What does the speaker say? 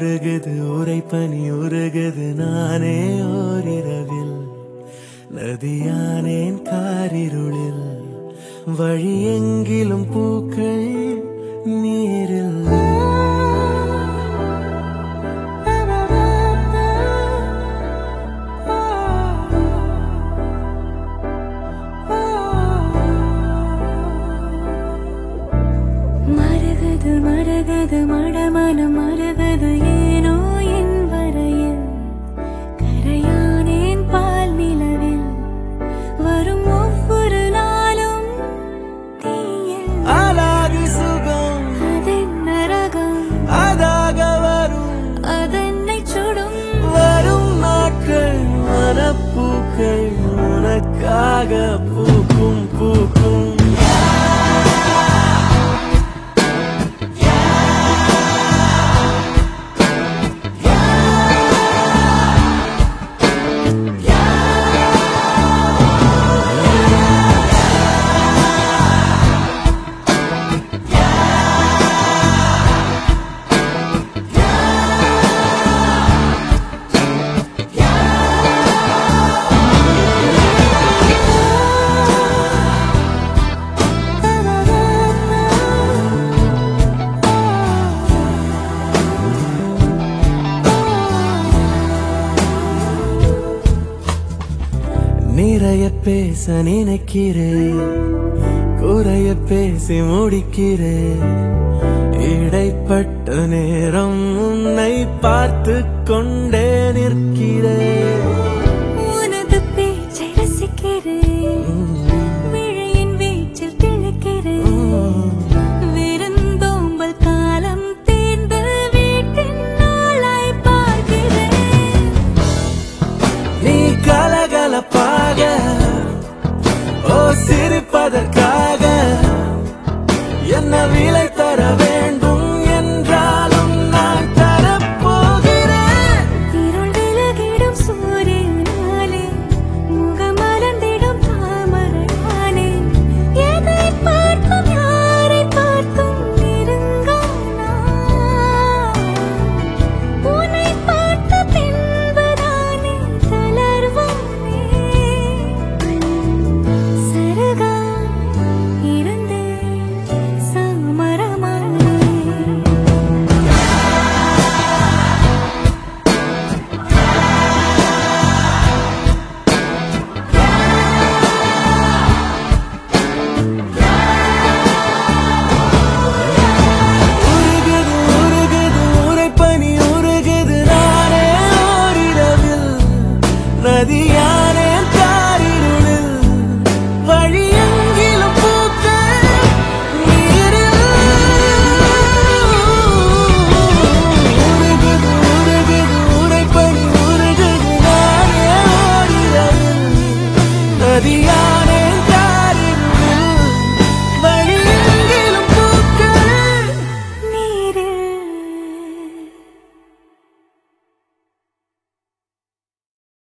உருகுது உரைப்பனி உருகுது நானே ஓரிரவில் நதியானேன் காரிருளில் வழி எங்கிலும் பூக்கள் நீரில் மருகுது மருகுது மடமனம் மருகுது ஏனோ என் வரையில் கரையானேன் பால் நிலவில் வரும் ஒவ்வொரு நாளும் தீயில் அலாதி சுகம் அதன் நரகம் அதாக வரும் அதென்னை சுடும் வரும் நாட்கள் மனப்பூக்கள் உனக்காக பூக்கும் பூக்கும் நிறைய பேச நினைக்கிறேன் குறைய பேசி முடிக்கிறேன் இடைப்பட்ட நேரம் உன்னை பார்த்து கொண்டே நிற்கிறேன் உனது பேச்சை ரசிக்கிறேன் விழியின் வீச்சில் திளைக்கிறேன் விருந்தோம்பல் காலம் தேர்ந்து வீட்டின் நாளாய் பார்க்கிறேன் நீ கலகலப்பாக ஓ சிரிப்பதற்காக என்ன விலை தர வேண்டும் என்றாலும் நான் தரப்போகிறேன் இருள் விலகிடும் சூரியனாலே முகம் மலர்ந்திடும் தாமரையானே எதை பார்த்தும் யாரை பார்த்தும் நெருங்கானா உன்னை பார்த்த பின்புதானே தளர்வானே சருகா இருந்தே சாமரமானே உருகுது உருகுது உரைப்பனி உருகுது நானே ஓரிரவில் நதியானே காரிருளில் வழி எங்கிலும் பூக்கள் நீரில் உருகுது உருகுது உரைப்பனி உருகுது நானே ஓரிரவில் நதியானே